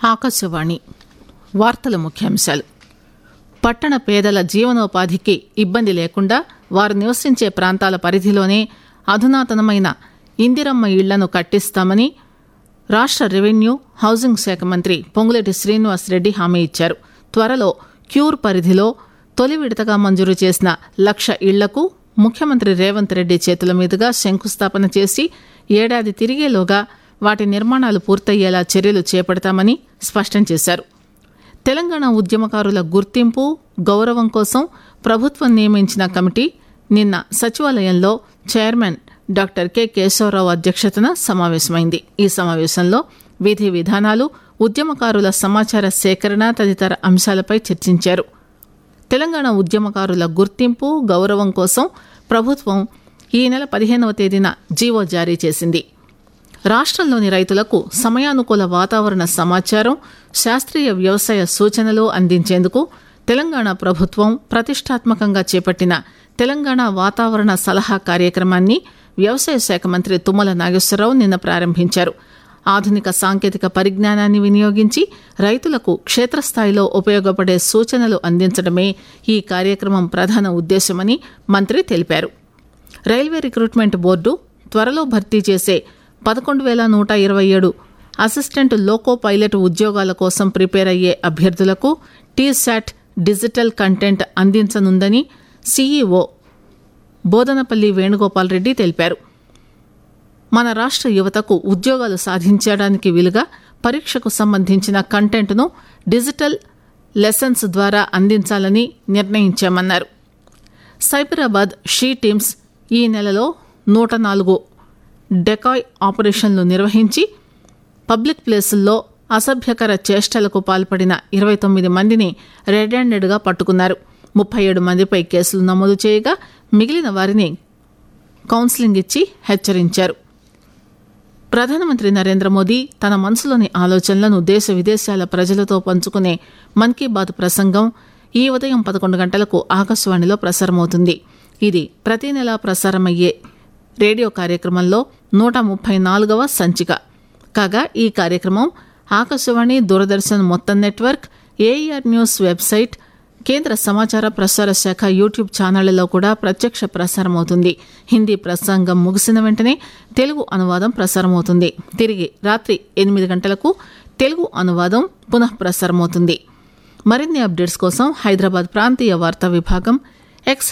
ఆకాశవాణి వార్తల ముఖ్యాంశాలు పట్టణ పేదల జీవనోపాధికి ఇబ్బంది లేకుండా వారు నివసించే ప్రాంతాల పరిధిలోనే అధునాతనమైన ఇందిరమ్మ ఇళ్లను కట్టిస్తామని రాష్ట్ర రెవెన్యూ హౌసింగ్ శాఖ మంత్రి పొంగులేటి శ్రీనివాస్ రెడ్డి హామీ ఇచ్చారు త్వరలో క్యూర్ పరిధిలో తొలి విడతగా మంజూరు చేసిన లక్ష ఇళ్లకు ముఖ్యమంత్రి రేవంత్ రెడ్డి చేతుల మీదుగా శంకుస్థాపన చేసి ఏడాది తిరిగేలోగా వాటి నిర్మాణాలు పూర్తయ్యేలా చర్యలు చేపడతామని స్పష్టం చేశారు తెలంగాణ ఉద్యమకారుల గుర్తింపు గౌరవం కోసం ప్రభుత్వం నియమించిన కమిటీ నిన్న సచివాలయంలో చైర్మన్ డాక్టర్ కె కేశవరావు అధ్యక్షతన సమావేశమైంది ఈ సమావేశంలో విధి విధానాలు ఉద్యమకారుల సమాచార సేకరణ తదితర అంశాలపై చర్చించారు తెలంగాణ ఉద్యమకారుల గుర్తింపు గౌరవం కోసం ప్రభుత్వం ఈ నెల పదిహేనవ తేదీన జీవో జారీ చేసింది రాష్ట్రంలోని రైతులకు సమయానుకూల వాతావరణ సమాచారం శాస్త్రీయ వ్యవసాయ సూచనలు అందించేందుకు తెలంగాణ ప్రభుత్వం ప్రతిష్టాత్మకంగా చేపట్టిన తెలంగాణ వాతావరణ సలహా కార్యక్రమాన్ని వ్యవసాయ శాఖ మంత్రి తుమ్మల నాగేశ్వరరావు నిన్న ప్రారంభించారు ఆధునిక సాంకేతిక పరిజ్ఞానాన్ని వినియోగించి రైతులకు క్షేత్రస్థాయిలో ఉపయోగపడే సూచనలు అందించడమే ఈ కార్యక్రమం ప్రధాన ఉద్దేశమని మంత్రి తెలిపారు రైల్వే రిక్రూట్మెంట్ బోర్డు త్వరలో భర్తీ చేసే పదకొండు వేల నూట ఇరవై ఏడు అసిస్టెంట్ లోకో పైలట్ ఉద్యోగాల కోసం ప్రిపేర్ అయ్యే అభ్యర్థులకు టీశాట్ డిజిటల్ కంటెంట్ అందించనుందని సీఈఓ బోదనపల్లి వేణుగోపాల్ రెడ్డి తెలిపారు మన రాష్ట్ర యువతకు ఉద్యోగాలు సాధించడానికి వీలుగా పరీక్షకు సంబంధించిన కంటెంట్ను డిజిటల్ లెసన్స్ ద్వారా అందించాలని నిర్ణయించామన్నారు సైబరాబాద్ షీ టీమ్స్ ఈ నెలలో నూట నాలుగు డెకాయ్ ఆపరేషన్లు నిర్వహించి పబ్లిక్ ప్లేసుల్లో అసభ్యకర చేష్టలకు పాల్పడిన ఇరవై తొమ్మిది మందిని రెడ్ హ్యాండెడ్గా పట్టుకున్నారు ముప్పై ఏడు మందిపై కేసులు నమోదు చేయగా మిగిలిన వారిని కౌన్సిలింగ్ ఇచ్చి హెచ్చరించారు ప్రధానమంత్రి నరేంద్ర మోదీ తన మనసులోని ఆలోచనలను దేశ విదేశాల ప్రజలతో పంచుకునే మన్ కీ బాత్ ప్రసంగం ఈ ఉదయం పదకొండు గంటలకు ఆకాశవాణిలో ప్రసారమవుతుంది ఇది ప్రతి నెలా ప్రసారమయ్యే రేడియో కార్యక్రమంలో నూట ముప్పై నాలుగవ సంచిక కాగా ఈ కార్యక్రమం ఆకాశవాణి దూరదర్శన్ మొత్తం నెట్వర్క్ ఏఈఆర్ న్యూస్ వెబ్సైట్ కేంద్ర సమాచార ప్రసార శాఖ యూట్యూబ్ ఛానళ్లలో కూడా ప్రత్యక్ష ప్రసారమవుతుంది హిందీ ప్రసంగం ముగిసిన వెంటనే తెలుగు అనువాదం ప్రసారమవుతుంది తిరిగి రాత్రి ఎనిమిది గంటలకు తెలుగు అనువాదం పునః ప్రసారమవుతుంది మరిన్ని అప్డేట్స్ కోసం హైదరాబాద్ ప్రాంతీయ వార్తా విభాగం ఎక్స్